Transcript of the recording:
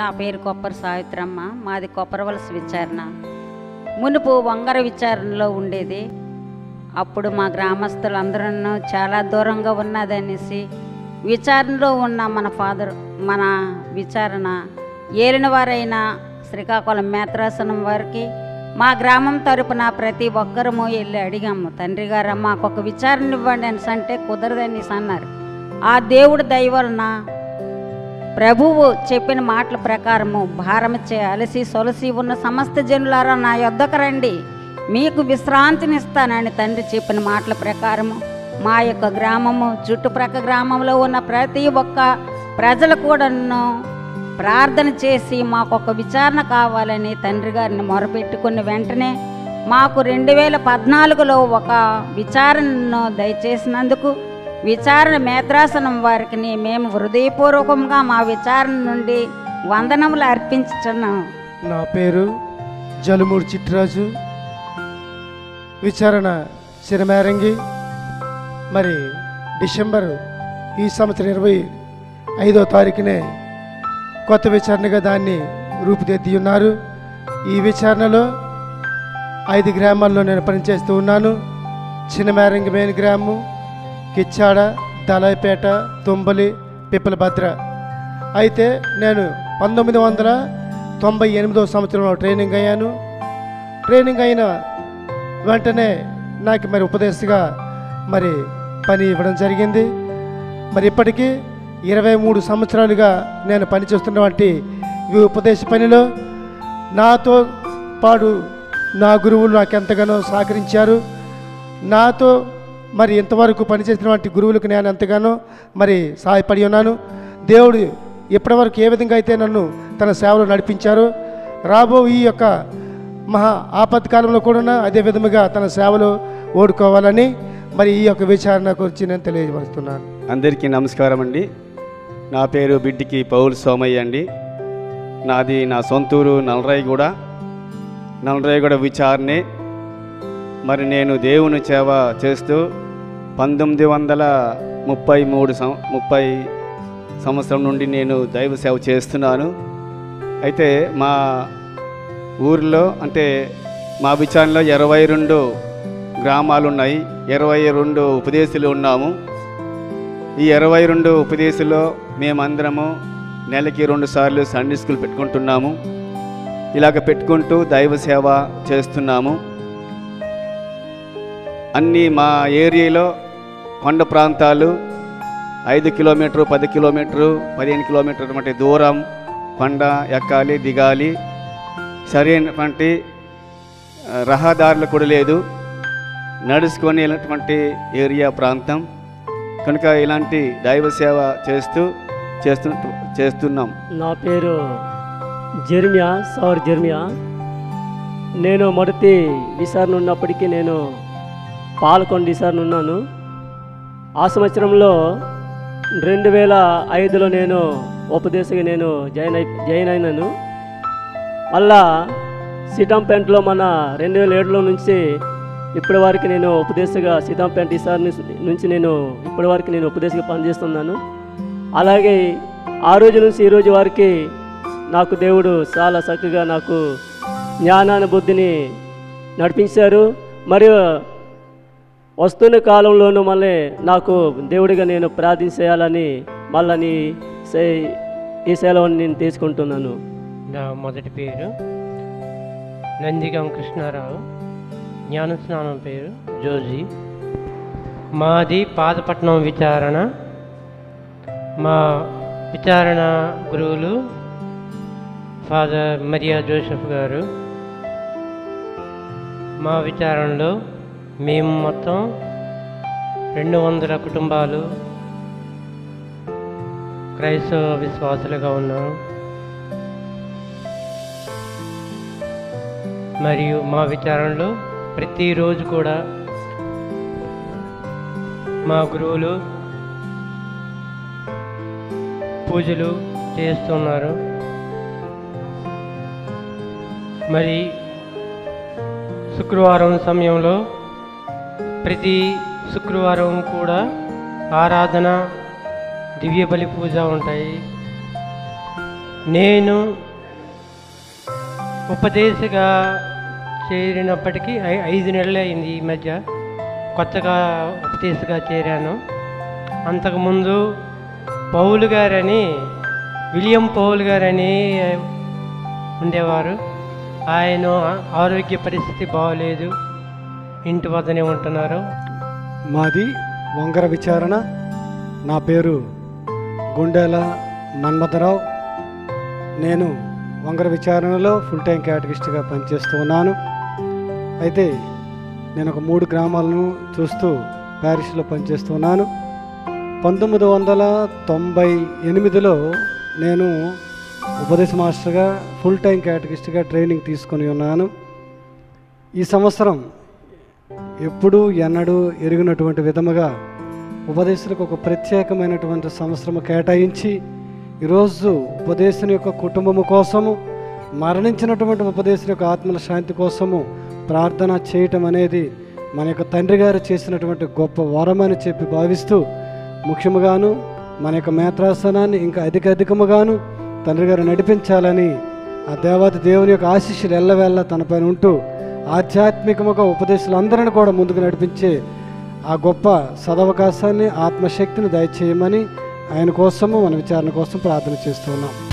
నా పేరు కొప్పరి సావిత్రమ్మ మాది కొప్పరవలస విచారణ మునుపు వంగర విచారణలో ఉండేది అప్పుడు మా గ్రామస్తులందరూ చాలా దూరంగా ఉన్నదనేసి విచారణలో ఉన్న మన ఫాదర్ మన విచారణ ఏలిన వారైన శ్రీకాకుళం మేత్రాసనం వారికి మా గ్రామం తరపున ప్రతి ఒక్కరము వెళ్ళి అడిగాము తండ్రి గారు మాకు ఒక విచారణ ఇవ్వండి అనేసి అంటే కుదరదనేసి అన్నారు ఆ దేవుడి దయ వలన ప్రభువు చెప్పిన మాటల ప్రకారము భారమిచ్చే అలసి సొలసి ఉన్న సమస్త జనులారా నా యొద్దకు రండి మీకు విశ్రాంతినిస్తానని తండ్రి చెప్పిన మాటల ప్రకారము మా యొక్క గ్రామము చుట్టుప్రక్క గ్రామంలో ఉన్న ప్రతి ఒక్క ప్రజలు కూడాను ప్రార్థన చేసి మాకు ఒక విచారణ కావాలని తండ్రి గారిని మొరపెట్టుకున్న వెంటనే మాకు రెండు వేల పద్నాలుగులో ఒక విచారణను దయచేసినందుకు విచారణ మేత్రాసనం వారికి మేము హృదయపూర్వకంగా మా విచారణ నుండి వందనములు అర్పించుచున్నాము నా పేరు జలుమూరు చిట్టిరాజు విచారణ సిరమేరంగి మరి డిసెంబర్ ఈ సంవత్సరం ఇరవై ఐదో తారీఖునే కొత్త విచారణగా దాన్ని రూపుదిద్ది ఉన్నారు ఈ విచారణలో ఐదు గ్రామాల్లో నేను పనిచేస్తూ ఉన్నాను చిన్నమేరంగి మెయిన్ గ్రామం కిచ్చాడ దళాయిపేట తుంబలి పిప్పలభద్ర అయితే నేను పంతొమ్మిది వందల తొంభై ఎనిమిదో సంవత్సరంలో ట్రైనింగ్ అయ్యాను ట్రైనింగ్ అయిన వెంటనే నాకు మరి ఉపదేశగా మరి పని ఇవ్వడం జరిగింది మరి ఇప్పటికీ ఇరవై మూడు సంవత్సరాలుగా నేను పనిచేస్తున్నటువంటి ఈ ఉపదేశ పనిలో నాతో పాటు నా గురువులు నాకు ఎంతగానో సహకరించారు నాతో మరి ఇంతవరకు పనిచేసినటువంటి గురువులకు నేను ఎంతగానో మరి సహాయపడి ఉన్నాను దేవుడు ఇప్పటివరకు ఏ విధంగా అయితే నన్ను తన సేవలో నడిపించారో రాబో ఈ యొక్క మహా ఆపత్కాలంలో కూడా అదే విధముగా తన సేవలో ఓడుకోవాలని మరి ఈ యొక్క విచారణ గురించి నేను తెలియజేస్తున్నాను అందరికీ నమస్కారం అండి నా పేరు బిడ్డికి పౌల్ సోమయ్య అండి నాది నా సొంతూరు నలరాయిగూడ నలరాయిగూడ విచారణే మరి నేను దేవుని సేవ చేస్తూ పంతొమ్మిది వందల ముప్పై మూడు సం ముప్పై సంవత్సరం నుండి నేను దైవ సేవ చేస్తున్నాను అయితే మా ఊరిలో అంటే మా విచారణలో ఇరవై రెండు గ్రామాలు ఉన్నాయి ఇరవై రెండు ఉపదేశాలు ఉన్నాము ఈ ఇరవై రెండు ఉపదేశంలో మేమందరము నెలకి రెండు సార్లు సండే స్కూల్ పెట్టుకుంటున్నాము ఇలాగ పెట్టుకుంటూ దైవ సేవ చేస్తున్నాము అన్నీ మా ఏరియాలో కొండ ప్రాంతాలు ఐదు కిలోమీటరు పది కిలోమీటరు పదిహేను కిలోమీటర్ల వంటి దూరం కొండ ఎక్కాలి దిగాలి సరైనటువంటి ఆ, రహదారులు కూడా లేదు నడుచుకొని వెళ్ళినటువంటి ఏరియా ప్రాంతం కనుక ఇలాంటి దైవ సేవ చేస్తూ చేస్తు చేస్తున్నాం నా పేరు జెర్మియా సౌర్ జెర్మియా నేను మొదటి విసారణ ఉన్నప్పటికీ నేను పాలకొండ విసారణ ఉన్నాను ఆ సంవత్సరంలో రెండు వేల ఐదులో నేను ఉపదేశంగా నేను జాయిన్ అయి జాయిన్ అయినాను మళ్ళా సీతంపేంటలో మన రెండు వేల ఏడులో నుంచి ఇప్పటి వరకు నేను ఉపదేశగా సీతంపేంట ఈసారి నుంచి నేను ఇప్పటి వరకు నేను ఉపదేశంగా పనిచేస్తున్నాను అలాగే ఆ రోజు నుంచి ఈ రోజు వరకు నాకు దేవుడు చాలా చక్కగా నాకు జ్ఞానాన్ని బుద్ధిని నడిపించారు మరియు వస్తున్న కాలంలోనూ మళ్ళీ నాకు దేవుడిగా నేను ప్రార్థించేయాలని మళ్ళీ నీ సే- ఈ సెలవుని నేను తీసుకుంటున్నాను నా మొదటి పేరు నందిగం కృష్ణారావు జ్ఞానస్నానం పేరు జోజీ మాది పాదపట్నం విచారణ మా విచారణ గురువులు ఫాదర్ మరియా జోసెఫ్ గారు మా విచారణలో మేము మొత్తం రెండు వందల కుటుంబాలు క్రైస్తవ విశ్వాసులుగా ఉన్నాం మరియు మా విచారణలో ప్రతిరోజు కూడా మా గురువులు పూజలు చేస్తున్నారు మరి శుక్రవారం సమయంలో ప్రతి శుక్రవారం కూడా ఆరాధన దివ్య బలి పూజ ఉంటాయి నేను ఉపదేశగా చేరినప్పటికీ ఐ- ఐదు నెలలు అయింది ఈ మధ్య కొత్తగా ఉపదేశగా చేరాను అంతకుముందు పౌలు గారని విలియం పౌల్ గారని ఉండేవారు ఆయన ఆరోగ్య పరిస్థితి బాగోలేదు ఇంటి వద్దనే ఉంటున్నారు మాది వంగర విచారణ నా పేరు గుండెల మన్మథరావు నేను వంగర విచారణలో ఫుల్ టైం క్యాటగిస్ట్గా పనిచేస్తూ ఉన్నాను అయితే నేను ఒక మూడు గ్రామాలను చూస్తూ ప్యారిస్లో పనిచేస్తున్నాను పంతొమ్మిది వందల తొంభై ఎనిమిదిలో నేను ఉపదేశ మాస్టర్గా ఫుల్ టైం క్యాటగిస్ట్గా ట్రైనింగ్ తీసుకొని ఉన్నాను ఈ సంవత్సరం ఎప్పుడూ ఎన్నడూ ఎరిగినటువంటి విధముగా ఉపదేశులకు ఒక ప్రత్యేకమైనటువంటి సంవత్సరము కేటాయించి ఈరోజు ఉపదేశుని యొక్క కుటుంబము కోసము మరణించినటువంటి ఉపదేశుని యొక్క ఆత్మల శాంతి కోసము ప్రార్థన చేయటం అనేది మన యొక్క తండ్రి గారు చేసినటువంటి గొప్ప వరమని చెప్పి భావిస్తూ ముఖ్యముగాను మన యొక్క మేత్రాసనాన్ని ఇంకా అధిక అధికముగాను తండ్రి గారు నడిపించాలని ఆ దేవత దేవుని యొక్క ఆశీస్సులు ఎల్లవేళ్ళ తనపైన ఉంటూ ఆధ్యాత్మికముగా ఉపదేశాలందరిని కూడా ముందుకు నడిపించే ఆ గొప్ప సదవకాశాన్ని ఆత్మశక్తిని దయచేయమని ఆయన కోసము మన విచారణ కోసం ప్రార్థన చేస్తున్నాం